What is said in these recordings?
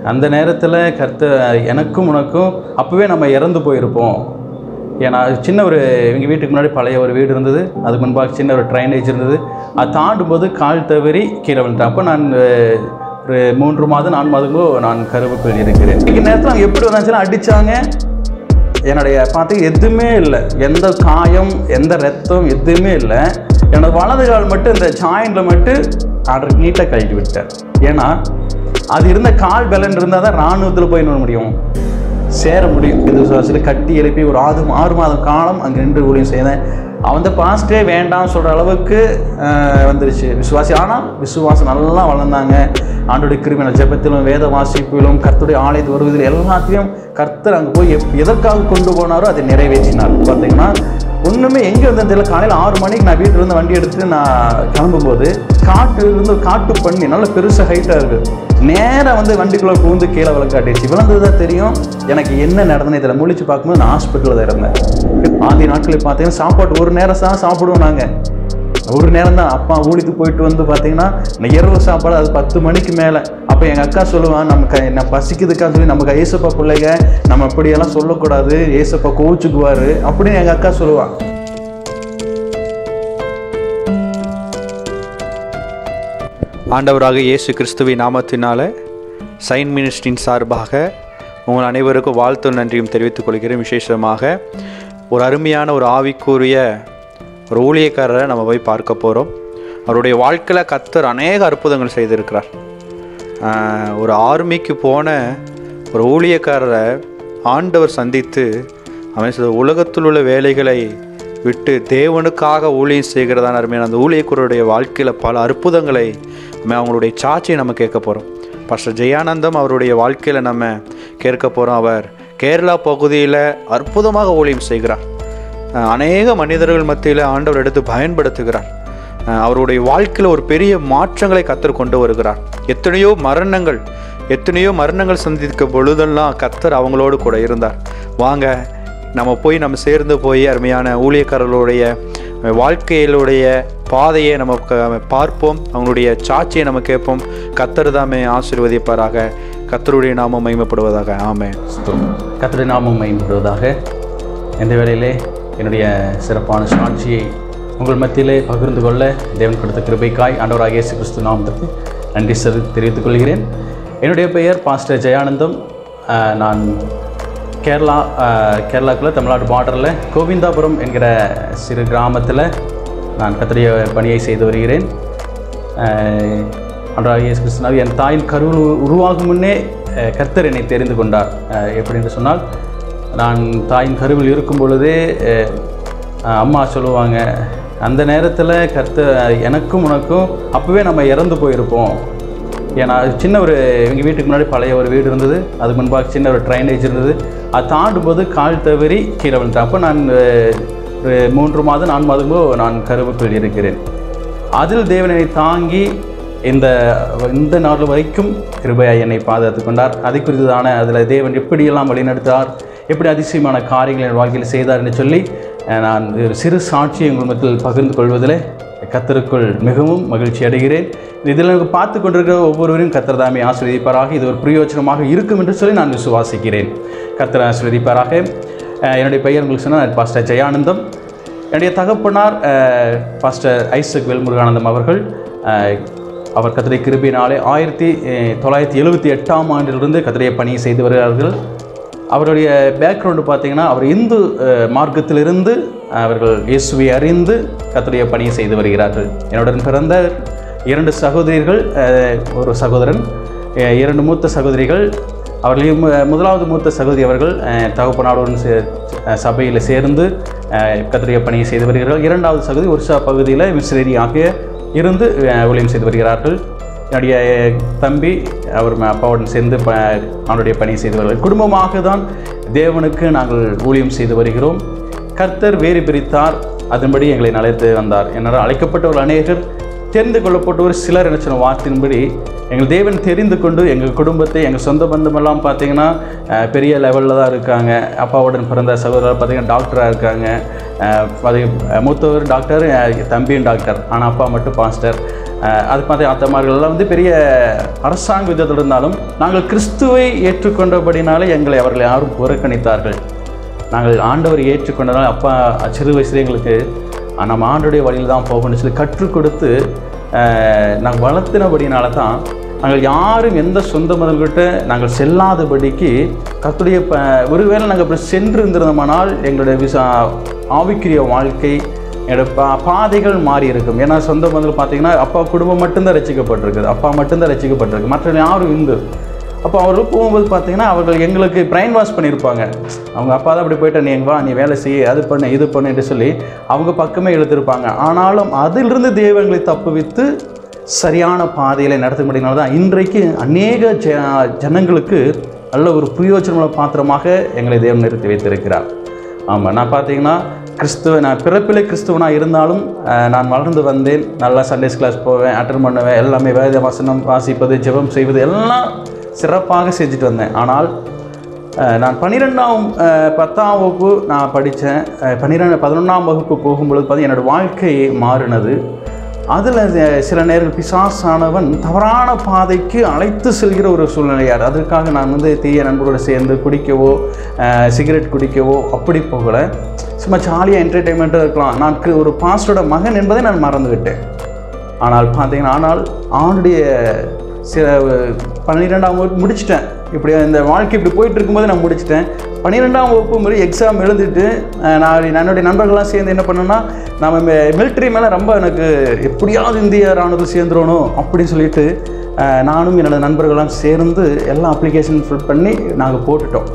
அந்த நேரத்தில் கர்த்த எனக்கும் உனக்கும் அப்போவே நம்ம இறந்து போயிருப்போம் ஏன்னா சின்ன ஒரு எங்கள் வீட்டுக்கு முன்னாடி பழைய ஒரு வீடு இருந்தது அதுக்கு முன்பாக சின்ன ஒரு ட்ரைனேஜ் இருந்தது அது தாண்டும் போது கால் தவறி கீழே விழுந்தேன் அப்போ நான் அஹ், ஒரு மூன்று மாதம் நான்கு மாதங்களோ நான் கருவுக்குள் இருக்கிறேன் இன்னைக்கு நேரத்தில் அவங்க எப்படி வந்தாச்சுன்னா அடித்தாங்க என்னுடைய பார்த்து எதுவுமே இல்லை எந்த காயம் எந்த ரத்தம் எதுவுமே இல்லை என்னோட வலது கால் மட்டும் இந்த ஜாயிண்டில் மட்டும் ஆர்டர் நீட்டாக கழட்டி விட்டேன் ஏன்னா அது இருந்த கால் பலன் இருந்தால் தான் இராணுவத்தில் போய் நிற்க முடியும் சேர முடியும் இது விசுவாசியில் கட்டி எழுப்பி ஒரு ஆறு ஆறு மாதம் காலம் அங்கே நின்று ஊழியம் செய்தேன் அவன் தான் பாஸ்டே வேண்டாம்னு சொல்கிற அளவுக்கு ஆஹ், வந்துருச்சு விசுவாசி ஆனால் விசுவாசம் நல்லா வளர்ந்தாங்க ஆண்டுடைய கிருமின ஜெபத்திலும் வேத வாசிப்பிலும் கர்த்தருடைய ஆலயத்து வருவதில் எல்லாத்தையும் கர்த்தர் அங்கே போய் எப் எதற்காக கொண்டு போனாரோ அதை நிறைவேற்றினார் பார்த்தீங்கன்னா ஒன்றுமே எங்கே இருந்தது தெரியல காலையில் ஆறு மணிக்கு நான் வீட்டில் இருந்து வண்டி எடுத்து நான் கிளம்பும்போது காட்டு இருந்து ஒரு காட்டு பண்ணி நல்ல பெருசு ஹைட்டாக இருக்குது நேராக வந்து வண்டிக்குள்ளே பூந்து கீழே விளக்காட்டிடுச்சு விளந்தது தான் தெரியும் எனக்கு என்ன நடந்ததுன்னு இதில் முழிச்சு பார்க்கும்போது நான் ஹாஸ்பிட்டலில் தான் இருந்தேன் ஆதி நாட்களில் பார்த்தீங்கன்னா சாப்பாடு ஒரு நேரம் தான் சாப்பிடுவோம் நாங்கள் ஒரு நேரம் தான் அப்பா ஊழியத்துக்கு போயிட்டு வந்து பார்த்தீங்கன்னா இந்த இரவு சாப்பாடு அது பத்து மணிக்கு மேலே அப்போ எங்கள் அக்கா சொல்லுவான் நம்ம க நான் பசிக்குதுக்கான்னு சொல்லி நமக்கு ஏசப்பா பிள்ளைங்க நம்ம அப்படியெல்லாம் சொல்லக்கூடாது ஏசப்பா கோச்சுக்குவார் அப்படின்னு எங்கள் அக்கா சொல்லுவான் ஆண்டவராக இயேசு கிறிஸ்துவின் நாமத்தினால சைன் மினிஸ்ட்ரியின் சார்பாக உங்கள் அனைவருக்கும் வாழ்த்து நன்றியும் தெரிவித்துக் கொள்கிறேன் விசேஷமாக ஒரு அருமையான ஒரு ஆவிக்குரிய ஒரு ஊழியக்காரரை நம்ம போய் பார்க்க போகிறோம் அவருடைய வாழ்க்கையில் கத்தர் அநேக அற்புதங்கள் செய்திருக்கிறார் ஆஹ், ஒரு ஆர்மிக்கு போன ஒரு ஊழியக்காரரை ஆண்டவர் சந்தித்து அவன் சொல்ற, உலகத்தில் உள்ள வேலைகளை விட்டு தேவனுக்காக ஊழியம் செய்கிறதான அருமையான அந்த ஊழியக்காரருடைய வாழ்க்கையில் பல அற்புதங்களை நம்ம அவங்களுடைய சாட்சியை நம்ம கேட்க போகிறோம் பாஸ்டர் ஜெயானந்தம் அவருடைய வாழ்க்கையில் நம்ம கேட்க போகிறோம் அவர் கேரளா பகுதியில் அற்புதமாக ஊழியம் செய்கிறார் அஹ் அநேக மனிதர்கள் மத்தியில் ஆண்டவர் எடுத்து பயன்படுத்துகிறார் அஹ் அவருடைய வாழ்க்கையில் ஒரு பெரிய மாற்றங்களை கத்தர் கொண்டு வருகிறார் எத்தனையோ மரணங்கள் எத்தனையோ மரணங்கள் சந்திக்க பொழுதெல்லாம் கத்தர் அவங்களோடு கூட இருந்தார் வாங்க நம்ம போய் நம்ம சேர்ந்து போய் அருமையான ஊழியக்காரர்களுடைய அஹ், வாழ்க்கையிலுடைய பாதையை நம்ம க- பார்ப்போம் அவங்களுடைய சாட்சியை நம்ம கேட்போம் கத்தர் தாமே ஆசீர்வதிப்பாராக கத்தருடைய நாமம் மகிமைப்படுவதாக ஆமென் கத்திரை நாமம் மேம்படுவதாக இந்த வேளையிலே என்னுடைய சிறப்பான சாட்சியை உங்கள் மத்தியிலே பகிர்ந்து கொள்ள தேவன் கொடுத்த கிருபைக்காய் ஆண்டவராக இயேசு கிறிஸ்து நாமத்திற்கு நன்றி செல் தெரிவித்துக் கொள்கிறேன் என்னுடைய பெயர் பாஸ்டர் ஜெயானந்தம் அஹ், நான் கேரளா அஹ், கேரளாக்குள்ள தமிழ்நாடு பார்டரில் கோவிந்தாபுரம் என்கிற சிறு கிராமத்தில் நான் கத்திரிய பணியை செய்து வருகிறேன் அஹ், ஆண்டவராகிய இயேசு கிறிஸ்துனாவே என் தாயின் கருவில் உரு- உருவாகும் முன்னே அஹ், கர்த்தர் என்னை தெரிந்து கொண்டார் அஹ், எப்படி என்று சொன்னால் நான் தாயின் கருவில் இருக்கும் பொழுதே அஹ், அஹ், அம்மா சொல்லுவாங்க அந்த நேரத்தில் கர்த்தர் எனக்கும் உனக்கும் அப்போவே நம்ம இறந்து போயிருப்போம் ஏன்னா சின்ன ஒரு எங்கள் வீட்டுக்கு முன்னாடி பழைய ஒரு வீடு இருந்தது அதுக்கு முன்பாக சின்ன ஒரு ட்ரைனேஜ் இருந்தது அது தாண்டும் போது கால் தவறி கீழே விழுந்தேன் அப்போ நான் அஹ், ஒரு மூன்று மாதம் நான்கு மாதங்களோ நான் கருவுக்குள் இருக்கிறேன் அதில் தேவனை தாங்கி இந்த இந்த நாள் வரைக்கும் கிருபையாய் என்னை பாதுகாத்து கொண்டார் அதை குறித்ததான அதில் தேவன் எப்படியெல்லாம் வழிநடத்தார் எப்படி அதிசயமான காரியங்களை என் வாழ்க்கையில் செய்தார் என்று சொல்லி அஹ், நான் ஒரு சிறு சாட்சியை உங்கள் மத்தியில் பகிர்ந்து கொள்வதில் கத்தருக்குள் மிகவும் மகிழ்ச்சி அடைகிறேன் இதில் எனக்கு பார்த்து கொண்டிருக்கிற ஒவ்வொருவரையும் கத்தர் தாமே ஆசீர்வதிப்பாராக இது ஒரு பிரயோஜனமாக இருக்கும் என்று சொல்லி நான் விசுவாசிக்கிறேன் கத்தர் ஆசீர்வதிப்பாராக அஹ், என்னுடைய பெயர் உங்களுக்கு சொன்னால் பாஸ்டர் ஜெயானந்தம் என்னுடைய தகப்பனார் அஹ், பாஸ்டர் ஐசக் வேல்முருகானந்தம் அவர்கள் அஹ், அவர் கத்திரை கிருபினாலே ஆயிரத்தி அஹ், தொள்ளாயிரத்தி எழுபத்தி எட்டாம் ஆண்டிலிருந்து கத்திரையை பணியை செய்து வருகிறார்கள் அவருடைய பேக்ரவுண்டு பார்த்தீங்கன்னா அவர் இந்து அஹ், மார்க்கத்திலிருந்து அவர்கள் இயேசுவை அறிந்து கத்திரைய பணியை செய்து வருகிறார்கள் என்னுடன் பிறந்த இரண்டு சகோதரிகள் அஹ், ஒரு சகோதரன் அஹ், இரண்டு மூத்த சகோதரிகள் அவர்களையும் அஹ், முதலாவது மூத்த சகோதரி அவர்கள் அஹ், தகப்பனாருடன் சே அஹ், சபையில் சேர்ந்து கத்திரிய பணியை செய்து வருகிறார்கள் இரண்டாவது சகோதரி ஒரிசா பகுதியில் மிஸ்ரேரி ஆகிய இருந்து அஹ், ஊழியம் செய்து வருகிறார்கள் என்னுடைய தம்பி அவர் ம- அப்பாவுடன் சேர்ந்து ப அவனுடைய பணி செய்து வருகிறார் குடும்பமாக தான் தேவனுக்கு நாங்கள் ஊழியம் செய்து வருகிறோம் கர்த்தர் வேறு பிரித்தார் அதன்படி எங்களை அழைத்து வந்தார் என்னால் அழைக்கப்பட்டவர்கள் அநேகர் தெரிந்து கொள்ளப்பட்ட ஒரு சிலர் என்ன சொன்ன வார்த்தையின்படி எங்கள் தேவன் தெரிந்து கொண்டு எங்கள் குடும்பத்தை எங்கள் சொந்த பந்தமெல்லாம் பார்த்தீங்கன்னா அஹ், பெரிய லெவலில் தான் இருக்காங்க அப்பாவுடன் பிறந்த சகோதரர் பார்த்தீங்கன்னா டாக்டராக இருக்காங்க அஹ், அது மூத்தவர் டாக்டர் அஹ், தம்பியும் டாக்டர் ஆனால் அப்பா மட்டும் பாஸ்டர் அஹ், அது பார்த்து அத்தமார்கள்லாம் வந்து பெரிய அரசாங்க விதத்தில் இருந்தாலும் நாங்கள் கிறிஸ்துவை ஏற்றுக்கொண்டபடினாலே எங்களை அவர்கள் யாரும் புறக்கணித்தார்கள் நாங்கள் ஆண்டவர் ஏற்றுக்கொண்டதால் அப்பா சிறு வயசுல எங்களுக்கு "ஆ, நம்ம ஆண்டுடைய வழியில் தான் போகணும்னு சொல்லி கற்றுக் கொடுத்து அஹ், நாங்கள் வளர்த்தினபடினால தான் நாங்கள் யாரும் எந்த சொந்த மதல்கிட்ட நாங்கள் செல்லாதபடிக்கு கத்துடைய ப ஒருவேளை நாங்கள் அப்படி சென்று இருந்திருந்தோமானால் எங்களுடைய விசா ஆவிக்குரிய வாழ்க்கை என்னோட பா பாதைகள் மாறி இருக்கும் ஏன்னா சொந்த மதல் பார்த்தீங்கன்னா அப்பா குடும்பம் மட்டும்தான் ரசிக்கப்பட்டிருக்குது அப்பா மட்டும்தான் ரசிக்கப்பட்டிருக்கு மற்ற யாரும் இந்து அப்போ அவர்கள் போகும்போது பார்த்தீங்கன்னா அவர்கள் எங்களுக்கு பிரைன் வாஷ் பண்ணியிருப்பாங்க அவங்க அப்பா தான் அப்படி போயிட்டு நீ எங்க வா நீ வேலை செய் அது பண்ணு இது பண்ணுன்னு சொல்லி அவங்க பக்கமே இழுத்திருப்பாங்க ஆனாலும் அதிலிருந்து தெய்வங்களை தப்புவித்து சரியான பாதையில் நடத்த முடியினால தான் இன்றைக்கு அநேக ஜ ஜனங்களுக்கு நல்ல ஒரு பிரயோஜனமுள்ள பாத்திரமாக எங்களை தேவன் நிறுத்தி வைத்திருக்கிறார் ஆமாம் நான் பார்த்தீங்கன்னா கிறிஸ்துவ நான் பிறப்பிலே கிறிஸ்துவனாக இருந்தாலும் அஹ், நான் வளர்ந்து வந்தேன் நல்லா சண்டேஸ் கிளாஸ் போவேன் அட்டன் பண்ணுவேன் எல்லாமே வேத வசனம் வாசிப்பது ஜெபம் செய்வது எல்லாம் சிறப்பாக செஞ்சுட்டு வந்தேன் ஆனால் அஹ், நான் பன்னிரெண்டாம் அஹ், பத்தாம் வகுப்பு நான் படித்தேன் பன்னிரெண்டு பதினொன்றாம் வகுப்பு போகும்பொழுது பார்த்தீங்கன்னா என்னோடய வாழ்க்கை மாறினது அதில் சில நேரங்கள் பிசாசானவன் தவறான பாதைக்கு அழைத்து செல்கிற ஒரு சூழ்நிலையார் அதற்காக நான் வந்து தீய நண்பர்களோடு சேர்ந்து குடிக்கவோ அஹ், சிகரெட் குடிக்கவோ அப்படி போகலை சும்மா ஜாலியாக என்டர்டெயின்மெண்ட்டாக இருக்கலாம் நான் கு- ஒரு பாஸ்டரோட மகன் என்பதை நான் மறந்துவிட்டேன் ஆனால் பார்த்தீங்கன்னா ஆனால் ஆணுடைய சில பன்னிரெண்டாம் வகுப்பு முடிச்சிட்டேன் இப்படி இந்த வாழ்க்கை இப்படி போயிட்டு இருக்கும்போது நான் முடிச்சிட்டேன் பன்னிரெண்டாம் வகுப்பு மாதிரி எக்ஸாம் எழுதிட்டு அஹ், நான் என்னுடைய நண்பர்கள்லாம் சேர்ந்து என்ன பண்ணேன்னா நம்ம மிலிட்ரி மேலே ரொம்ப எனக்கு எப்படியாவது இந்திய ராணுவத்தில் சேர்ந்துடணும் அப்படின்னு சொல்லிட்டு அஹ், நானும் என்னோட நண்பர்கள்லாம் சேர்ந்து எல்லா அப்ளிகேஷன் ஃபில் பண்ணி நாங்கள் போட்டுட்டோம்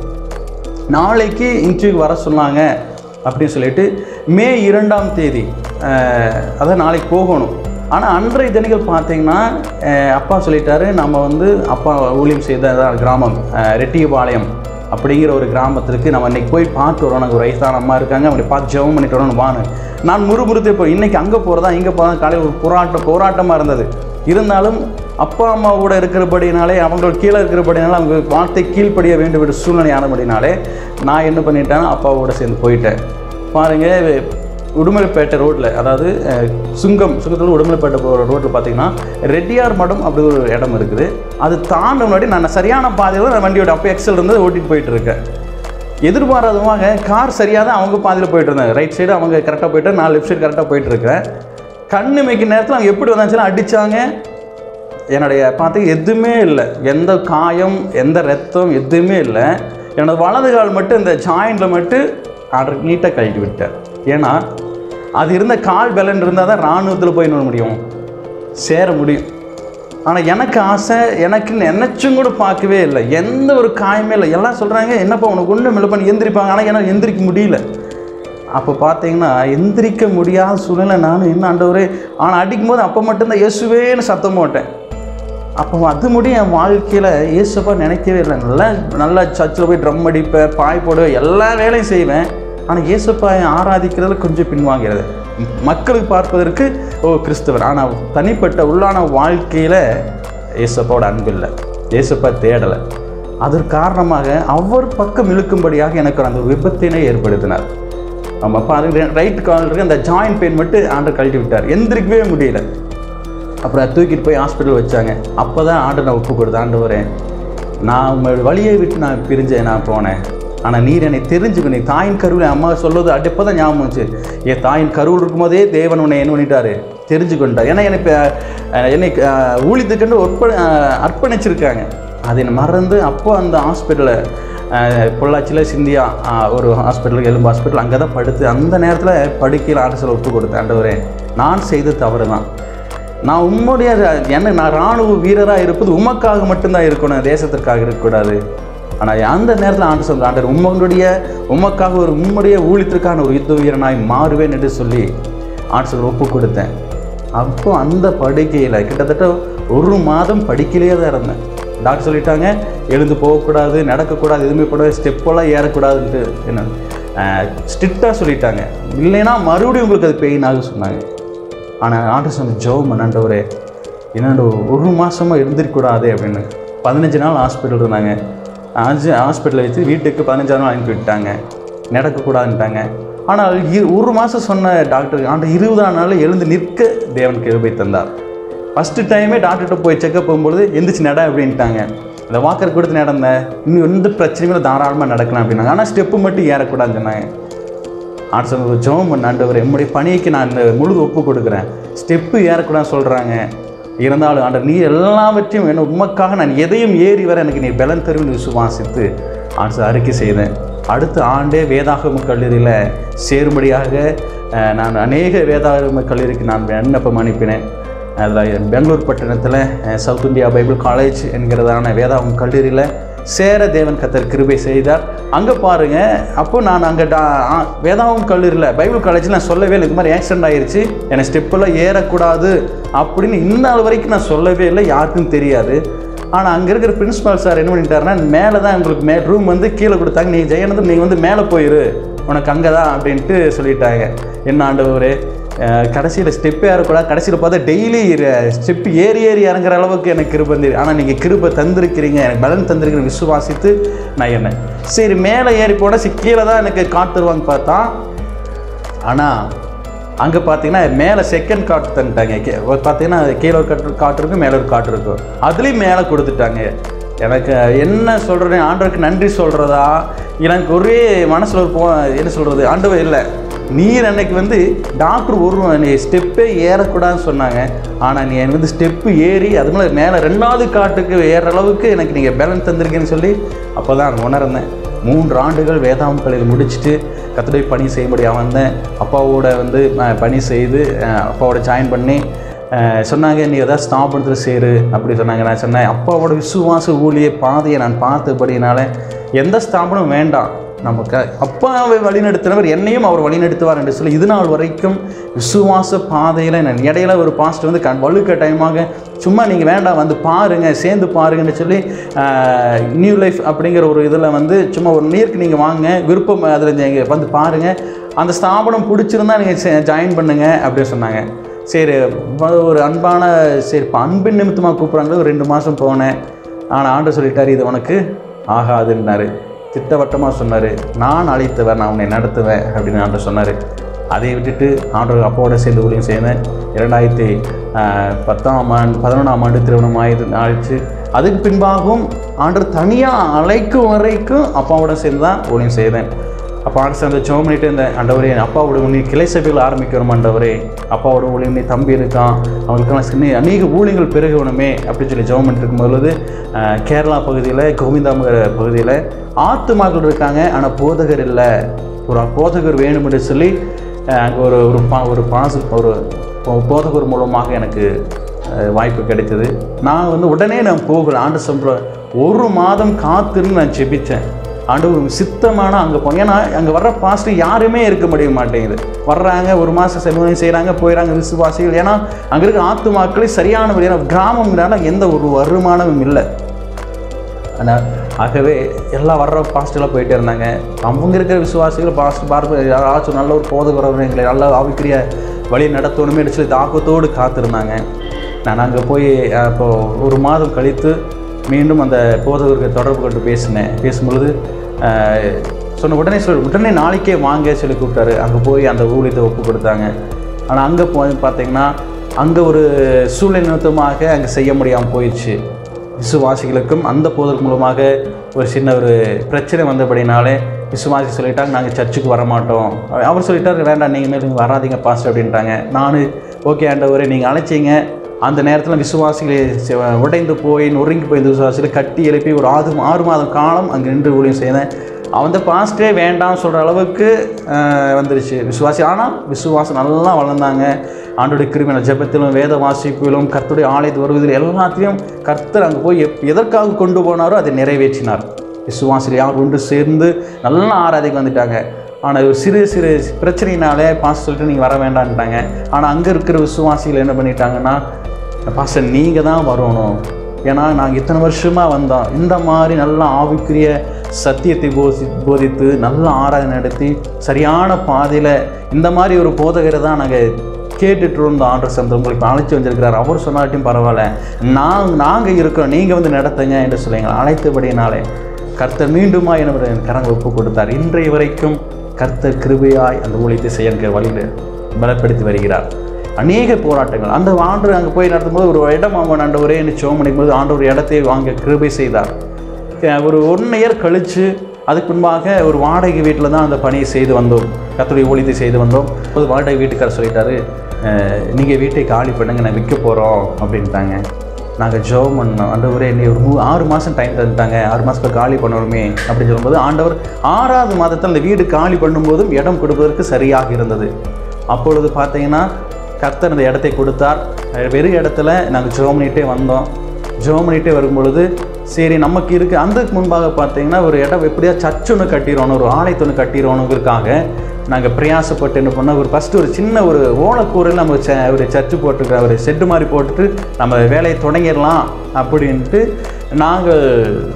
நாளைக்கு இன்டர்வியூக்கு வர சொன்னாங்க அப்படின்னு சொல்லிட்டு மே இரண்டாம் தேதி அஹ், அதான் நாளைக்கு போகணும் ஆனால் அன்றைய தினங்கள் பார்த்தீங்கன்னா அஹ், அப்பா சொல்லிட்டாரு நம்ம வந்து அப்பா ஊழியம் செய்த அதான் கிராமம் அஹ், ரெட்டியபாளையம் அப்படிங்கிற ஒரு கிராமத்திற்கு நம்ம இன்னைக்கு போய் பார்த்து வரோம் நாங்கள் ஒரு வயசான அம்மா இருக்காங்க அப்படி பார்த்து ஜெபம் பண்ணிட்டு வரோம்னு வான்னு நான் முறுமுறுத்து இப்போ இன்னைக்கு அங்கே போகிறதா இங்கே போகிறதா காலையில் ஒரு போராட்டம் போராட்டமாக இருந்தது இருந்தாலும் அப்பா அம்மா கூட இருக்கிறபடினாலே அவங்க கீழே இருக்கிறபடினால அவங்க வார்த்தை கீழ்ப்படிய வேண்டும் என்ற சூழ்நிலை ஆனபடினாலே நான் என்ன பண்ணிட்டேன்னா அப்பாவோட சேர்ந்து போயிட்டேன் பாருங்கள் உடுமலைப்பேட்டை ரோட்டில் அதாவது அஹ், சுங்கம் சுங்கத்தில் உடுமலைப்பேட்டை போகிற ரோட்டில் பார்த்தீங்கன்னா ரெட்டியார் மடம் அப்படி ஒரு இடம் இருக்குது அது தாண்ட முன்னாடி நான் சரியான பாதையில் தான் நான் வண்டியோட அப்போ எக்ஸல் இருந்து ஓட்டிட்டு போயிட்டு இருக்கேன் எதிர்பாராதமாக கார் சரியாக தான் அவங்க பாதையில் போயிட்டு இருந்தாங்க ரைட் சைடு அவங்க கரெக்டாக போயிட்டு நான் லெஃப்ட் சைடு கரெக்டாக போயிட்டு இருக்கேன் கண்ணு மேய்க்க நேரத்தில் அவங்க எப்படி வந்தாச்சுன்னா அடித்தாங்க என்னுடைய பார்த்து எதுவுமே இல்லை எந்த காயம் எந்த ரத்தம் எதுவுமே இல்லை என்னோட வலது கால் மட்டும் இந்த ஜாயிண்டில் மட்டும் ஆர்டர் நீட்டாக கழட்டி விட்டேன் ஏன்னா அது இருந்த கால் பலன் இருந்தால் தான் இராணுவத்தில் போய் நுழைய முடியும் சேர முடியும் ஆனால் எனக்கு ஆசை எனக்கு நினச்சும் கூட பார்க்கவே இல்லை எந்த ஒரு காயமே இல்லை எல்லாம் சொல்கிறாங்க என்னப்பா உனக்கு ஒன்றும் இல்லை பண்ணி எந்திரிப்பாங்க ஆனால் எனக்கு எந்திரிக்க முடியல அப்போ பார்த்தீங்கன்னா எந்திரிக்க முடியாத சூழ்நிலை நானும் என்ன ஆண்டவரே ஆனால் அடிக்கும்போது அப்போ மட்டும்தான் இயேசுவேன்னு சத்தம் போட்டேன் அப்போ அது முடியும் என் வாழ்க்கையில் இயேசுப்பா நினைக்கவே இல்லை நல்லா நல்லா சர்ச்சில் போய் ட்ரம் அடிப்பேன் பாய் போடுவேன் எல்லா வேலையும் செய்வேன் ஆனால் இயேசுப்பாயை ஆராதிக்கிறதுல கொஞ்சம் பின்வாங்கிறது ம- மக்களுக்கு பார்ப்பதற்கு ஓ கிறிஸ்தவர் ஆனால் தனிப்பட்ட உள்ளான வாழ்க்கையில் இயேசப்பாவோட அன்பு இல்லை இயேசுப்பா தேடலை அதற்கு காரணமாக அவர் பக்கம் இழுக்கும்படியாக எனக்கு அந்த விபத்தினை ஏற்படுத்தினார் நம்ம பாருங்க ரைட் கால் இருக்கு அந்த ஜாயின்ட் பெயின் மட்டும் ஆண்டர் கழட்டி விட்டார் எந்திரிக்கவே முடியல அப்புறம் தூக்கிட்டு போய் ஹாஸ்பிட்டல் வச்சாங்க அப்போ தான் ஆண்டர் நான் ஒப்பு கொடுத்த ஆண்டவரே நான் உங்களோட வழியை விட்டு நான் பிரிஞ்சேன் நான் போனேன் ஆனால் நீர் என்னை தெரிஞ்சுக்க நீ தாயின் கருவில் அம்மா சொல்வது அடிப்போ தான் ஞாபகம் வந்துச்சு என் தாயின் கருவில் இருக்கும்போதே தேவன் உன்னை என்ன பண்ணிட்டாரு தெரிஞ்சுக்கொண்டார் ஏன்னா என்னை இப்ப, அஹ், என்னை அஹ், ஊழியத்துக்குன்னு ஒப்ப அஹ், அர்ப்பணிச்சிருக்காங்க அதை நான் மறந்து அப்போ அந்த ஹாஸ்பிட்டலில் பொள்ளாச்சியில் சிந்தியா அஹ், ஒரு ஹாஸ்பிட்டல் எலும்பு ஹாஸ்பிட்டல் அங்கே தான் படுத்து அந்த நேரத்தில் படுக்கையில் ஆண்டசில் ஒப்பு கொடுத்தேன் ஆண்டவரே நான் செய்த தவறு தான் நான் உம்முடைய என்ன நான் இராணுவ வீரராக இருப்பது உமக்காக மட்டும்தான் இருக்கணும் தேசத்திற்காக இருக்கக்கூடாது ஆனால் அந்த நேரத்தில் ஆண்டு சொல்ற ஆண்டர் உம்முடைய உமக்காக ஒரு உம்முடைய ஊழியத்திற்கான ஒரு யுத்த வீரனாய் மாறுவேன் என்று சொல்லி ஆண்டு சொல்ல ஒப்பு கொடுத்தேன் அப்போ அந்த படுக்கையில் கிட்டத்தட்ட ஒரு மாதம் படிக்கலையே தான் இருந்தேன் டாக்டர் சொல்லிட்டாங்க எழுந்து போகக்கூடாது நடக்கக்கூடாது எதுவுமே கூடாது ஸ்டெப்பெல்லாம் ஏறக்கூடாதுன்ட்டு என்ன ஸ்ட்ரிக்டாக சொல்லிட்டாங்க இல்லைன்னா மறுபடியும் உங்களுக்கு அது பெயின் ஆகும் சொன்னாங்க ஆனால் ஆண்டு சொன்ன ஜோம் ஆண்டவரே என்னோட ஒரு மாதமாக இருந்திருக்கூடாது அப்படின்னு பதினஞ்சு நாள் ஹாஸ்பிட்டல் இருந்தாங்க அஞ்சு ஹாஸ்பிட்டலில் வச்சு வீட்டுக்கு பதினஞ்சாவது நாள் அனுப்பி விட்டாங்க நடக்கக்கூடாதுன்ட்டாங்க ஆனால் இரு ஒரு மாதம் சொன்ன டாக்டர் ஆண்டு இருபதாம் நாள் எழுந்து நிற்க தேவன் கிருபை தந்தார் ஃபஸ்ட்டு டைமே டாக்டர்கிட்ட போய் செக்கப் போகும்பொழுது எந்திரிச்சு நட அப்படின்ட்டாங்க அந்த வாக்கர் கொடுத்து நடந்தேன் இன்னும் எந்த பிரச்சனையும் இல்லை, தாராளமாக நடக்கலாம் அப்படின்னாங்க ஆனால் ஸ்டெப்பு மட்டும் ஏறக்கூடாதுன்னு சொன்னாங்க ஆண்டு சொன்ன ஜோம் ஆண்டவர் என்னுடைய பணிக்கு நான் இந்த முழு ஒப்பு கொடுக்குறேன் ஸ்டெப்பு ஏறக்கூடாது சொல்கிறாங்க இருந்தாலும் ஆண்டவர் நீ எல்லாவற்றையும் என்ன உமக்காக நான் எதையும் ஏறி வர எனக்கு நீ பலன் தருவின்னு விசுவாசித்து ஆண்டு அறிக்கை செய்தேன் அடுத்த ஆண்டே வேதாகம கல்லூரியில் சேரும்படியாக அஹ், நான் அநேக வேதாகம கல்லூரிக்கு நான் விண்ணப்பம் அனுப்பினேன் அதில் பெங்களூர் பட்டணத்தில் அஹ், சவுத் இந்தியா பைபிள் காலேஜ் என்கிறதான வேதாகம் கல்லூரியில் சேர தேவன் கத்தர் கிருபை செய்தார் அங்கே பாருங்க அப்போ நான் அங்கே டா ஆ- வேதாகம் கல்லூரியில் பைபிள் காலேஜில் நான் சொல்லவே இல்லை இது மாதிரி ஆக்சிடென்ட் ஆயிருச்சு என்னை ஸ்டெப்பெல்லாம் ஏறக்கூடாது அப்படின்னு இந்த நாள் வரைக்கும் நான் சொல்லவே இல்லை யாருக்கும் தெரியாது ஆனால் அங்கே இருக்கிற பிரின்ஸ்பால் சார் என்ன பண்ணிட்டாருன்னா மேலே தான் உங்களுக்கு மே ரூம் வந்து கீழே கொடுத்தாங்க நீ ஜெயனந்தன் நீங்கள் வந்து மேலே போயிரு உனக்கு அங்கே தான் அப்படின்ட்டு சொல்லிட்டாங்க என்ன ஆண்டவரே கடைசியில் ஸ்டெப்பே ஏறக்கூடாது கடைசியில் பார்த்தா டெய்லி ஸ்டெப் ஏறி ஏறி இறங்குற அளவுக்கு எனக்கு கிருபை தெரியும் ஆனால் நீங்கள் கிருபை தந்திருக்கிறீங்க எனக்கு பலன் தந்திருக்கிற விசுவாசித்து நான் என்ன சரி மேலே ஏறி போனால் சி கீழே தான் எனக்கு காட்டுருவாங்க பார்த்தா ஆனால் அங்கே பார்த்தீங்கன்னா மேலே செகண்ட் காட்டு தந்துட்டாங்க கே- பார்த்தீங்கன்னா கீழே ஒரு காட்டு காட்டு இருக்கும் மேலே ஒரு காட்டு இருக்கும் அதுலேயும் மேலே கொடுத்துட்டாங்க எனக்கு என்ன சொல்கிறேன் ஆண்டவருக்கு நன்றி சொல்கிறதா எனக்கு ஒரே மனசில் ஒரு போ என்ன சொல்கிறது ஆண்டவர் இல்லை நீர் அன்னைக்கு வந்து டாக்டர் ஒரு நீ ஸ்டெப்பே ஏறக்கூடாதுன்னு சொன்னாங்க ஆனால் நீ எனக்கு வந்து ஸ்டெப்பு ஏறி அது மேலே மேலே ரெண்டாவது காட்டுக்கு ஏற அளவுக்கு எனக்கு நீங்கள் பேலன்ஸ் தந்திருக்கேன்னு சொல்லி அப்போ தான் உணர்ந்தேன் மூன்று ஆண்டுகள் வேதாம் கலையில் முடிச்சுட்டு கத்துடைய பணி செய்யும்படியாக வந்தேன் அப்பாவோட வந்து அஹ், பணி செய்து அஹ், அப்பாவோட ஜாயின் பண்ணி அஹ், சொன்னாங்க நீ ஏதாவது ஸ்தாபனத்தில் சேரு அப்படி சொன்னாங்க நான் சொன்னேன் அப்பாவோட விசுவாச ஊழிய பாதையை நான் பார்த்தபடினால எந்த ஸ்தாபனம் வேண்டாம் நமக்கு அப்பாவை வழிநடத்தினவர் என்னையும் அவர் வழிநடத்துவார் என்று சொல்லி இது நாள் வரைக்கும் விசுவாச பாதையில் நான் இடையில ஒரு பாஸ்ட் வந்து கண் வலுக்கட்டாயமாக சும்மா நீங்கள் வேண்டாம் வந்து பாருங்கள் சேர்ந்து பாருங்கன்னு சொல்லி நியூ லைஃப் அப்படிங்கிற ஒரு இதில் வந்து சும்மா ஒரு நீருக்கு நீங்கள் வாங்க விருப்பம் அதில் நீங்கள் வந்து பாருங்கள் அந்த ஸ்தாபனம் பிடிச்சிருந்தா நீங்கள் ஜாயின் பண்ணுங்க அப்படின்னு சொன்னாங்க சரி வ- ஒரு அன்பான சரி இப்போ அன்பின் நிமித்தமாக கூப்பிட்றாங்களே ஒரு ரெண்டு மாதம் போனேன் ஆனால் ஆண்டு சொல்லிட்டார் இது உனக்கு ஆகாதுன்னாரு திட்டவட்டமாக சொன்னார் நான் அழைத்தவன் நான் உன்னை நடத்துவேன் அப்படின்னு ஆண்டு சொன்னார் அதை விட்டுட்டு ஆண்டவர் அப்பாவோட சேர்ந்து ஊழியம் செய்தேன் இரண்டாயிரத்தி ஆஹ், பத்தாம் ஆண்டு பதினொன்றாம் ஆண்டு திருமணம் ஆயுது ஆயிடுச்சு அதுக்கு பின்பாகவும் ஆண்டவர் தனியாக அழைக்கும் வரைக்கும் அப்பாவோட சேர்ந்து தான் ஊழியம் செய்தேன் அப்போ ஆண்டு சேர்ந்து ஜோம் பண்ணிட்டு இருந்தேன் ஆண்டவரே அப்பாவோட ஊழி கிளை சபைகள் ஆரம்பிக்கிறோம் ஆண்டவரே அப்பாவோட ஊழியம் நீ தம்பி இருக்கான் அவங்களுக்கெல்லாம் சின்ன அநேக ஊழியங்கள் பெருகணுமே அப்படின்னு சொல்லி ஜோம் பண்ணிட்டு இருக்கும்போது ஆஹ், கேரளா பகுதியில் கோவிந்தாமகர பகுதியில் ஆத்துமாக்கள் இருக்காங்க ஆனால் போதகர் இல்லை ஒரு போதகர் வேணும் என்று சொல்லி அங்கே ஒரு ஒரு பா ஒரு பாசு ஒரு போ- போதகர் மூலமாக எனக்கு அஹ், வாய்ப்பு கிடைத்தது நான் வந்து உடனே நான் போகல ஆண்டு சொல்ற ஒரு மாதம் காத்திருந்து நான் ஜெபித்தேன் ஆண்டு ஒரு சித்தமான அங்கே போனேன் ஏன்னா அங்கே வர்ற பாஸ்டர் யாருமே இருக்க முடிய மாட்டேங்குது வர்றாங்க ஒரு மாதம் செலவு செய்கிறாங்க போயிடறாங்க விசுவாசிகள் ஏன்னா அங்கே இருக்கிற ஆத்துமாக்களே சரியான ஏன்னா கிராமங்கிறனால எந்த ஒரு வருமானமும் இல்லை ஆனால் ஆகவே எல்லாம் வர்ற பாஸ்டெல்லாம் போயிட்டே இருந்தாங்க அவங்க இருக்கிற விசுவாசிகள் பாஸ்ட் பார்ப்ப யாராச்சும் நல்ல ஒரு போதகரவர் எங்களை நல்ல ஆவிக்குரிய வழி நடத்தணுமே சொல்லி தாக்கத்தோடு காத்திருந்தாங்க நான் அங்கே போய் அஹ், இப்போ ஒரு மாதம் கழித்து மீண்டும் அந்த போதகருக்கு தொடர்பு கொண்டு பேசினேன் பேசும்பொழுது அஹ், சொன்ன உடனே சொல் உடனே நாளைக்கே வாங்க சொல்லி கூப்பிட்டாரு அங்கே போய் அந்த ஊழியத்தை ஒப்பு கொடுத்தாங்க ஆனால் அங்கே போய் பார்த்தீங்கன்னா அங்கே ஒரு சூழ்நிலை நிமித்தமாக அங்கே செய்ய முடியாமல் போயிடுச்சு விசுவாசிகளுக்கும் அந்த போதல் மூலமாக ஒரு சின்ன ஒரு பிரச்சனை வந்தபடினாலே விசுவாசி சொல்லிட்டாங்க நாங்கள் சர்ச்சுக்கு வர மாட்டோம் அவர் சொல்லிட்டாரு வேண்டாம் நீங்கள் மேலும் வராதீங்க பாஸ்டர் அப்படின்ட்டாங்க நான் ஓகே ஆண்டவரே நீங்கள் அழைச்சிங்க அந்த நேரத்தில் விசுவாசிகளை செ- உடைந்து போய் நொறுங்கி போய் இந்த விசுவாசிகளை கட்டி எழுப்பி ஒரு ஆறு ஆறு மாதம் காலம் அங்கே நின்று ஊழியம் செய்தேன் அந்த பாஸ்டே வேண்டாம்னு சொல்கிற அளவுக்கு அஹ், வந்துருச்சு விசுவாசி ஆனால் விசுவாசம் நல்லா வளர்ந்தாங்க ஆண்டோடைய கிருமின ஜெபத்திலும் வேத வாசிப்பிலும் கர்த்தருடைய ஆலயத்து வருவதில் எல்லாத்தையும் கர்த்தர் அங்கே போய் எப் எதற்காக கொண்டு போனாரோ அதை நிறைவேற்றினார் விசுவாசிகள் யார் ஒன்று சேர்ந்து நல்லா ஆராதிக்க வந்துட்டாங்க ஆனால் ஒரு சிறு சிறு பிரச்சனையினாலே பாஸ்டர் சொல்லிட்டு நீங்கள் வர வேண்டான்ட்டாங்க ஆனால் அங்கே இருக்கிற விசுவாசிகள் என்ன பண்ணிட்டாங்கன்னா பாஸ்டர் நீங்கள் தான் வரணும் ஏன்னா நாங்கள் இத்தனை வருஷமாக வந்தோம் இந்த மாதிரி நல்ல ஆவிக்குரிய சத்தியத்தை போதி போதித்து நல்ல ஆராதனை நடத்தி சரியான பாதையில் இந்த மாதிரி ஒரு போதகரை தான் நாங்கள் கேட்டுட்டு இருந்தோம் ஆண்டர் சந்தர் உங்களுக்கு அழைச்சி வந்திருக்கிறார் அவர் சொன்னாட்டையும் பரவாயில்ல நான் நாங்கள் இருக்கிறோம் நீங்கள் வந்து நடத்துங்க என்று சொல்லுங்க அழைத்தபடியினாலே கர்த்தர் மீண்டுமா என்னுடைய கரங்கள் ஒப்பு கொடுத்தார் இன்றைய வரைக்கும் கர்த்தர் கிருபையாய் அந்த ஊழியத்தை செய்ய வழியில் பலப்படுத்தி வருகிறார் அநேக போராட்டங்கள் அந்த ஆண்டு அங்கே போய் நடத்தும்போது ஒரு இடம் அவன் ஆண்டவரே என்று சோம் போது ஆண்டு ஒரு இடத்தை வாங்க கிருபை செய்தார் க- ஒரு ஒன் இயர் கழித்து அதுக்கு முன்பாக ஒரு வாடகை வீட்டில் தான் அந்த பணியை செய்து வந்தோம் கத்துடைய ஊழியத்தை செய்து வந்தோம் ஒரு வாடகை வீட்டுக்காரர் சொல்லிட்டாரு நீங்கள் வீட்டை காலி பண்ணுங்க நான் விற்க போகிறோம் அப்படின்ட்டாங்க நாங்கள் ஜோம் பண்ணோம் ஆண்டவரே நீ ஒரு மூ ஆறு மாதம் டைம் தந்துட்டாங்க ஆறு மாதத்துக்கு காலி பண்ணணுமே அப்படின்னு சொல்லும்போது ஆண்டவர் ஆறாவது மாதத்தில் அந்த வீடு காலி பண்ணும்போதும் இடம் கொடுப்பதற்கு சரியாக இருந்தது அப்பொழுது பார்த்தீங்கன்னா கர்த்தர் அந்த இடத்தை கொடுத்தார் அஹ் வெறும் இடத்துல நாங்கள் ஜோம் பண்ணிகிட்டே வந்தோம் ஜோம் பண்ணிகிட்டே வரும்பொழுது சரி நமக்கு இருக்குது அதுக்கு முன்பாக பார்த்தீங்கன்னா ஒரு இடம் எப்படியா சர்ச் ஒன்று கட்டிடணும் ஒரு ஆலயத்தை ஒன்று கட்டிடணுங்கிறதுக்காக நாங்கள் பிரயாசப்பட்டு என்ன பண்ணோம் ஒரு ஃபஸ்ட்டு ஒரு சின்ன ஒரு ஓலக்கூரையில் நம்ம ச ஒரு சர்ச்சு போட்டுருக்க ஒரு செட்டு மாதிரி போட்டுட்டு நம்ம வேலையை தொடங்கிடலாம் அப்படின்ட்டு நாங்கள்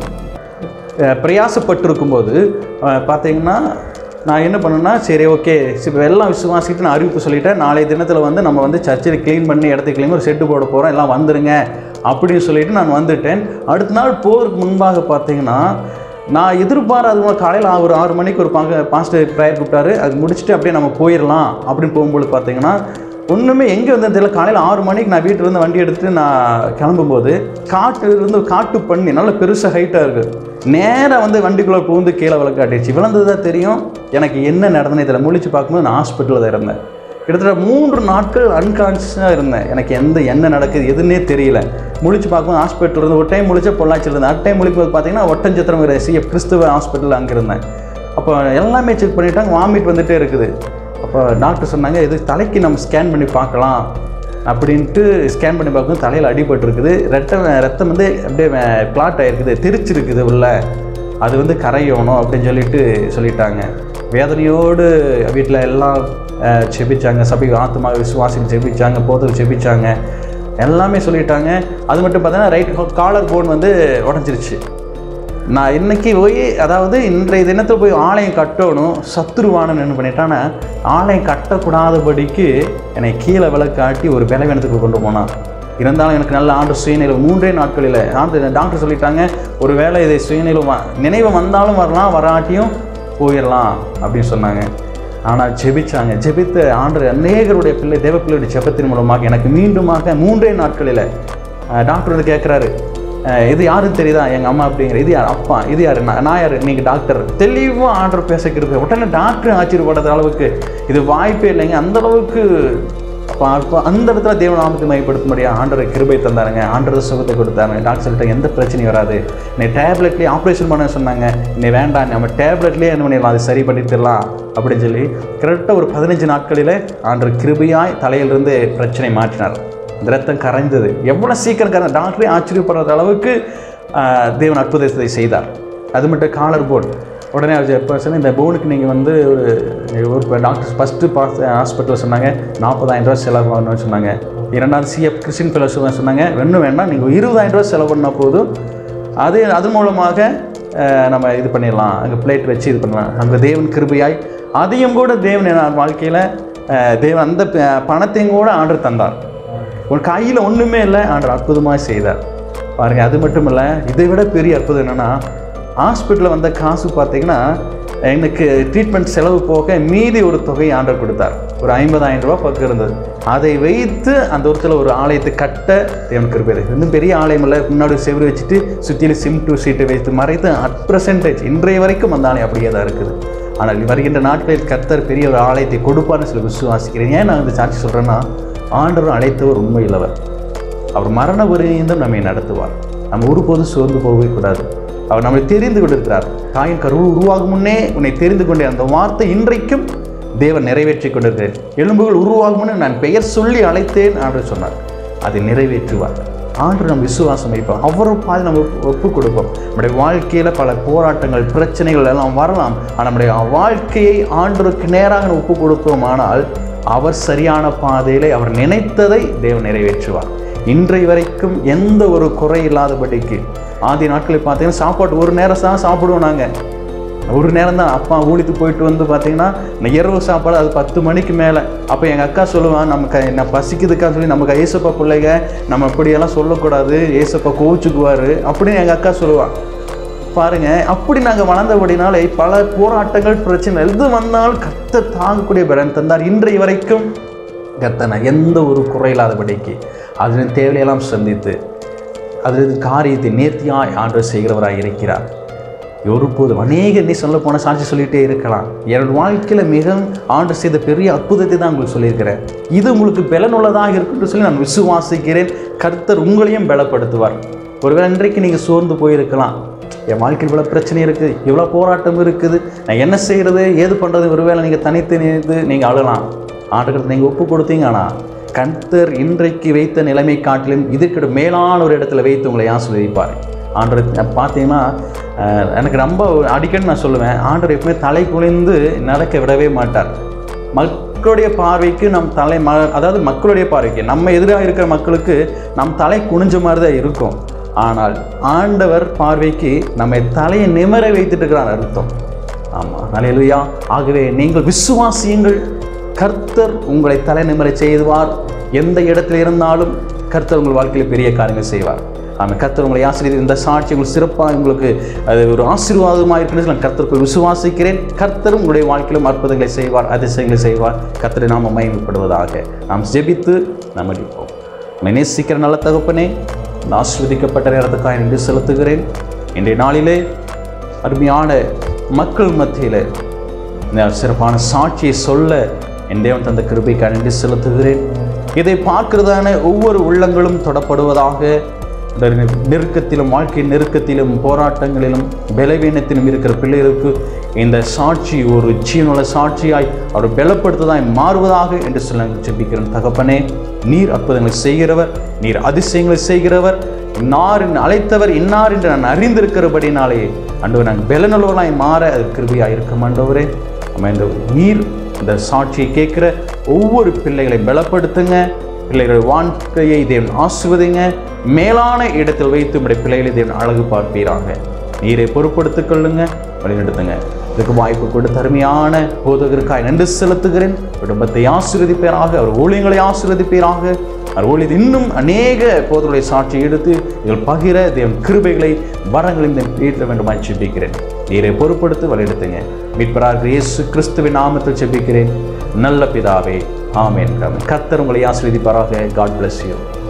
அஹ் பிரயாசப்பட்டிருக்கும்போது அஹ் பார்த்தீங்கன்னா நான் என்ன பண்ணேன்னா சரி ஓகே இப்போ எல்லாம் விசுவாசிட்டு நான் அறிவிப்பு சொல்லிட்டேன் நாளைய தினத்தில் வந்து நம்ம வந்து சர்ச்சில் க்ளீன் பண்ணி இடத்த க்ளீன் ஒரு செட்டு போட போகிறோம் எல்லாம் வந்துருங்க அப்படின்னு சொல்லிட்டு நான் வந்துட்டேன் அடுத்த நாள் போகிறதுக்கு முன்பாக பார்த்தீங்கன்னா நான் எதிர்பாராத ஒரு காலையில் ஒரு ஆறு மணிக்கு ஒரு பாங்க பாஸ்டர் ப்ரேயர் கூப்பிட்டாரு அது முடிச்சுட்டு அப்படியே நம்ம போயிடலாம் அப்படின்னு போகும்போது பார்த்தீங்கன்னா ஒன்றுமே எங்கே வந்தது தெரியல காலையில் ஆறு மணிக்கு நான் வீட்டிலேருந்து வண்டி எடுத்துட்டு நான் கிளம்பும்போது காட்டுலேருந்து காட்டு பண்ணி நல்ல பெருசாக ஹைட்டாக இருக்குது நேராக வந்து வண்டிக்குள்ளே பூந்து கீழே விளக்காட்டிடுச்சு விழுந்தது தான் தெரியும் எனக்கு என்ன நடந்ததுன்னு தெரியல முழிச்சு பார்க்கும்போது நான் ஹாஸ்பிட்டலில் தான் இருந்தேன் கிட்டத்தட்ட மூன்று நாட்கள் அன்கான்ஷியஸாக இருந்தேன் எனக்கு எந்த என்ன நடக்குது எதுன்னே தெரியல முழிச்சு பார்க்கும்போது ஹாஸ்பிட்டல் இருந்து ஒரு டைம் முழிச்சா பொள்ளாச்சியில் இருந்தேன் அடுத்த டைம் முழிக்கும் போது பார்த்தீங்கன்னா ஒட்டஞ்சத்திரம் சிஎஃப் கிறிஸ்துவ ஹாஸ்பிட்டல் அங்கே இருந்தேன் அப்போ எல்லாமே செக் பண்ணிட்டாங்க வாமிட் வந்துட்டே இருக்குது அப்போ டாக்டர் சொன்னாங்க இது தலைக்கு நம்ம ஸ்கேன் பண்ணி பார்க்கலாம் அப்படின்ட்டு ஸ்கேன் பண்ணி பார்க்கும்போது தலையில் அடிபட்டிருக்குது ரத்தம் ரத்தம் வந்து அப்படியே கிளாட் ஆகிருக்குது தெரிச்சிருக்குது உள்ள அது வந்து கரையணும் அப்படின்னு சொல்லிட்டு சொல்லிட்டாங்க வேதனையோடு வீட்டில் எல்லாம் அஹ், செபிச்சாங்க சபை ஆத்மா விசுவாசிகள் செபிச்சாங்க போதல் செபிச்சாங்க எல்லாமே சொல்லிட்டாங்க அது மட்டும் பார்த்தீங்கன்னா ரைட் காலர் போன் வந்து உடஞ்சிருச்சு நான் இன்னைக்கு போய் அதாவது இன்றைய தினத்தில் போய் ஆலயம் கட்டணும் சத்துருவானன் என்ன பண்ணிட்டான்னா ஆலயம் கட்டக்கூடாதபடிக்கு என்னை கீழே விளக்காட்டி ஒரு பலவீனத்துக்கு கொண்டு போனான் இருந்தாலும் எனக்கு நல்ல ஆண்டு சுயநிலை மூன்றே நாட்களில் ஆண்டு டாக்டர் சொல்லிட்டாங்க ஒரு வேளை இதை சுயநிலை வ- நினைவு வந்தாலும் வரலாம் வராட்டியும் போயிடலாம் அப்படின்னு சொன்னாங்க ஆனால் ஜெபிச்சாங்க ஜெபித்த ஆண்டு அநேகருடைய பிள்ளை தேவ பிள்ளையுடைய ஜெபத்தின் மூலமாக எனக்கு மீண்டுமாக மூன்றே நாட்களில் அஹ், டாக்டர் வந்து கேட்குறாரு இது யாருன்னு தெரியுதா எங்கள் அம்மா அப்படிங்கிற இது யார் அப்பா இது யார் நான் நான் யார் நீங்கள் டாக்டர் தெளிவாக ஆர்டர் பேசிக்கிறது உடனே டாக்டர் ஆச்சரியப்படுற அளவுக்கு இது வாய்ப்பே இல்லைங்க அந்த அளவுக்கு அப்போ அப்போ அந்த இடத்துல தேவநாமத்தை மையப்படுத்தும்படியா ஆண்டரை கிருபை தந்தாருங்க ஆண்டரை சுகத்தை கொடுத்தாங்க டாக்டர் சொல்லிட்டாங்க எந்த பிரச்சனையும் வராது நீ டேப்லெட்லேயே ஆப்ரேஷன் பண்ண சொன்னாங்க நீ வேண்டாம் நம்ம டேப்லெட்லேயே என்ன பண்ணிடலாம் அதை சரி பண்ணிடலாம் அப்படின்னு சொல்லி கரெக்டாக ஒரு பதினஞ்சு நாட்களில் ஆண்டர் கிருபையாய் தலையிலிருந்து பிரச்சனை மாற்றினார் இந்த ரத்தம் கரைந்தது எவ்வளோ சீக்கிரம் கரைந்த டாக்டரே ஆச்சரியப்படுற அளவுக்கு ஆஹ், தேவன் அற்புதத்தை செய்தார் அது மட்டும் காலர் போன் உடனே அவர் எப்போ சொன்ன இந்த போனுக்கு நீங்கள் வந்து ஒரு ஒரு டாக்டர் ஃபஸ்ட்டு பாஸ் ஹாஸ்பிட்டலில் சொன்னாங்க நாற்பதாயிரம் ரூபா செலவு ஆகணும்னு சொன்னாங்க இரண்டாவது சிஎஃப் கிறிஸ்டின் ஃபெலோஷிப் சொன்னாங்க ரெண்டும் வேண்டாம் நீங்கள் இருபதாயிரம் ரூபா செலவு பண்ணால் போதும் அது அது மூலமாக அஹ், நம்ம இது பண்ணிடலாம் அங்கே பிளேட் வச்சு இது பண்ணலாம் அங்கே தேவன் கிருபையாய் அதையும் கூட தேவன் என் வாழ்க்கையில் தேவன் அந்த ப- பணத்தையும் கூட ஆர்டர் தந்தார் ஒரு கையில் ஒன்றுமே இல்லை ஆண்டவர் அற்புதமாக செய்தார் பாருங்கள் அது மட்டும் இல்லை இதை விட பெரிய அற்புதம் என்னென்னா ஹாஸ்பிட்டலில் வந்த காசு பார்த்தீங்கன்னா எனக்கு ட்ரீட்மெண்ட் செலவு போக மீதி ஒரு தொகையை ஆண்டர் கொடுத்தார் ஒரு ஐம்பதாயிரம் ரூபாய் பக்கம் இருந்தது அதை வைத்து அந்த ஒருத்தில் ஒரு ஆலயத்தை கட்ட தேவன் கிருபை இன்னும் பெரிய ஆலயம் இல்லை முன்னாடி செவ்வறு வச்சுட்டு சுற்றிலும் சிம் டூ சீட்டை வைத்து மறைத்து அட் பர்சன்டேஜ் இன்றைய வரைக்கும் அந்த ஆலயம் அப்படியே தான் இருக்குது ஆனால் வருகின்ற நாட்களில் கர்த்தர் பெரிய ஒரு ஆலயத்தை கொடுப்பார்னு சில விசுவாசிக்கிறேன் ஏன் நான் இந்த சாட்சி சொல்கிறேன்னா ஆண்டவர் அழைத்தவர் உண்மையுள்ளவர் அவர் மரண வரையும் நம்மை நடத்துவார் நம்ம ஒருபோதும் சோர்ந்து போகவே கூடாது அவர் நம்மை தெரிந்து கொண்டிருக்கிறார் தாயின் கருவில் உருவாகும் முன்னே உன்னை தெரிந்து கொண்டே அந்த வார்த்தை இன்றைக்கும் தேவன் நிறைவேற்றி கொண்டிருக்கிறார் எலும்புகள் உருவாகும் முன்னே நான் பெயர் சொல்லி அழைத்தேன் என்று சொன்னார் அதை நிறைவேற்றுவார் ஆண்டு நம்ம விசுவாசம் வைப்போம் அவரை பாதி நம்ம ஒப்பு- ஒப்பு கொடுப்போம் நம்முடைய வாழ்க்கையில் பல போராட்டங்கள் பிரச்சனைகள் எல்லாம் வரலாம் ஆனால் நம்முடைய வாழ்க்கையை ஆண்டருக்கு நேராக நம்ம ஒப்பு கொடுத்தோமானால் அவர் சரியான பாதையிலே அவர் நினைத்ததை தேவன் நிறைவேற்றுவார் இன்றை வரைக்கும் எந்த ஒரு குறை இல்லாதபடிக்கு ஆதி நாட்களில் பார்த்தீங்கன்னா சாப்பாடு ஒரு நேரம் தான் சாப்பிடுவோம் நாங்கள் ஒரு நேரம் தான் அப்பா ஊழியத்துக்கு போயிட்டு வந்து பார்த்தீங்கன்னா இந்த இரவு சாப்பாடு அது பத்து மணிக்கு மேலே அப்போ எங்கள் அக்கா சொல்லுவான் நமக்கு என்ன பசிக்குதுக்கான்னு சொல்லி நமக்கு ஏசப்பா பிள்ளைங்க நம்ம இப்படியெல்லாம் சொல்லக்கூடாது ஏசப்பா கோவிச்சுக்குவார் அப்படின்னு எங்கள் அக்கா சொல்லுவான் பாருங்க அப்படி நாங்கள் வளர்ந்தபடினாலே பல போராட்டங்கள் பிரச்சனை எது வந்தாலும் கத்த தாங்கக்கூடிய பலன் தந்தார் இன்றைய வரைக்கும் கத்தனை எந்த ஒரு குறையில்லாதபடிக்கு அதன் தேவையெல்லாம் சந்தித்து அதில் காரியத்தை நேர்த்தியாய் ஆண்டு செய்கிறவராய் இருக்கிறார் ஒருபோதும் அநேக நீ சொல்ல போன சாட்சி சொல்லிகிட்டே இருக்கலாம் என்னோட வாழ்க்கையில் மிகவும் ஆண்டு செய்த பெரிய அற்புதத்தை தான் உங்களுக்கு சொல்லியிருக்கிறேன் இது உங்களுக்கு பலனுள்ளதாக இருக்குன்னு சொல்லி நான் விசுவாசிக்கிறேன் கர்த்தர் உங்களையும் பலப்படுத்துவார் ஒருவேளை இன்றைக்கு நீங்கள் சோர்ந்து போயிருக்கலாம் என் வாழ்க்கையில் இவ்வளோ பிரச்சனை இருக்குது இவ்வளோ போராட்டம் இருக்குது நான் என்ன செய்கிறது ஏது பண்ணுறது ஒருவேளை நீங்கள் தனித்து நின்று நீங்கள் அழலாம் ஆண்டுகளுக்கு நீங்கள் ஒப்பு கொடுத்தீங்க ஆனால் கர்த்தர் இன்றைக்கு வைத்த நிலைமை காட்டிலும் இதற்கு மேலான ஒரு இடத்துல வைத்து உங்களை ஆசீர்வதிப்பார் ஆண்டவர் பார்த்தீங்கன்னா அஹ், எனக்கு ரொம்ப அடிக்கடி நான் சொல்லுவேன் ஆண்டவர் எப்பவுமே தலை குனிந்து நடக்க விடவே மாட்டார் மக்களுடைய பார்வைக்கு நம் தலை ம அதாவது மக்களுடைய பார்வைக்கு நம்ம எதிராக இருக்கிற மக்களுக்கு நம் தலை குனிஞ்ச மாதிரி தான் இருக்கும் ஆனால் ஆண்டவர் பார்வைக்கு நம்மை தலையை நிமிர வைத்துட்டு இருக்கிறார் அர்த்தம் ஆமாம் நலையிலுயா ஆகவே நீங்கள் விசுவாசியுங்கள் கர்த்தர் உங்களை தலை நிமிர செய்வார் எந்த இடத்துல இருந்தாலும் கர்த்தர் உங்கள் வாழ்க்கையில் பெரிய காரியங்கள் செய்வார் ஆமாம் கர்த்தர் உங்களை ஆசிரியர் இந்த சாட்சி உங்களுக்கு சிறப்பாக உங்களுக்கு அது ஒரு ஆசீர்வாதமாக இருக்குன்னு நான் கர்த்தருக்கு விசுவாசிக்கிறேன் கர்த்தரும் உங்களுடைய வாழ்க்கையிலும் அற்புதங்களை செய்வார் அதிசயங்களை செய்வார் கர்த்தரை நாம் மயமைப்படுவதாக நாம் ஜெபித்து நாம் அடிப்போம் நம்மை நேசிக்கிற நல்ல தகப்பனே இந்த ஆஸ்வதிக்கப்பட்ட நேரத்துக்காக நன்றி செலுத்துகிறேன் இன்றைய நாளிலே அருமையான மக்கள் மத்தியில் இந்த சிறப்பான சாட்சியை சொல்ல என் தேவன் தந்த கிருபைக்கு நன்றி செலுத்துகிறேன் இதை பார்க்கிறதான ஒவ்வொரு உள்ளங்களும் தொடப்படுவதாக இந்த நெருக்கத்திலும் வாழ்க்கை நெருக்கத்திலும் போராட்டங்களிலும் பலவீனத்திலும் இருக்கிற பிள்ளைகளுக்கு இந்த சாட்சி ஒரு ஜீவனுள்ள சாட்சியாய் அவர் பலப்படுத்ததாய் மாறுவதாக என்று சொல்ல ஜெபிக்கிறேன் தகப்பனே நீர் அற்புதங்களை செய்கிறவர் நீர் அதிசயங்களை செய்கிறவர் இன்னார் என்று அழைத்தவர் இன்னார் என்று நான் அறிந்திருக்கிறபடினாலே அண்டவர் நான் பலனுள்ளவர்களாய் மாற அது கிருபியாக இருக்கும் ஆண்டவரே நம்ம இந்த நீர் இந்த சாட்சியை கேட்குற ஒவ்வொரு பிள்ளைகளை பலப்படுத்துங்க பிள்ளைகள் வாழ்க்கையை தேவன் ஆசுவதிங்க மேலான இடத்தில் வைத்து உடைய பிள்ளைகளை தேவன் அழகு பார்ப்பீராக நீரை பொறுப்படுத்திக் கொள்ளுங்க வழிநடத்துங்க இதுக்கு வாய்ப்பு கொடுத்த அருமையான போதகருக்காய் நன்றி செலுத்துகிறேன் குடும்பத்தை ஆசீர்வதிப்பீராக அவர் ஊழியங்களை ஆசீர்வதிப்பீராக அவர் ஊழியர் இன்னும் அநேக போதருடைய சாட்சியை எடுத்து இதில் பகிர தேவன் கிருபைகளை வரங்களை வீட்டில் வேண்டுமாய் செபிக்கிறேன் நீரை பொறுப்படுத்தி வழிநடத்துங்க மீட்பராக இயேசு கிறிஸ்துவின் நாமத்தில் செபிக்கிறேன் நல்ல பிதாவே ஆமென் கர்த்தர் உங்களை ஆசீர்வதிப்பாராக காட் bless you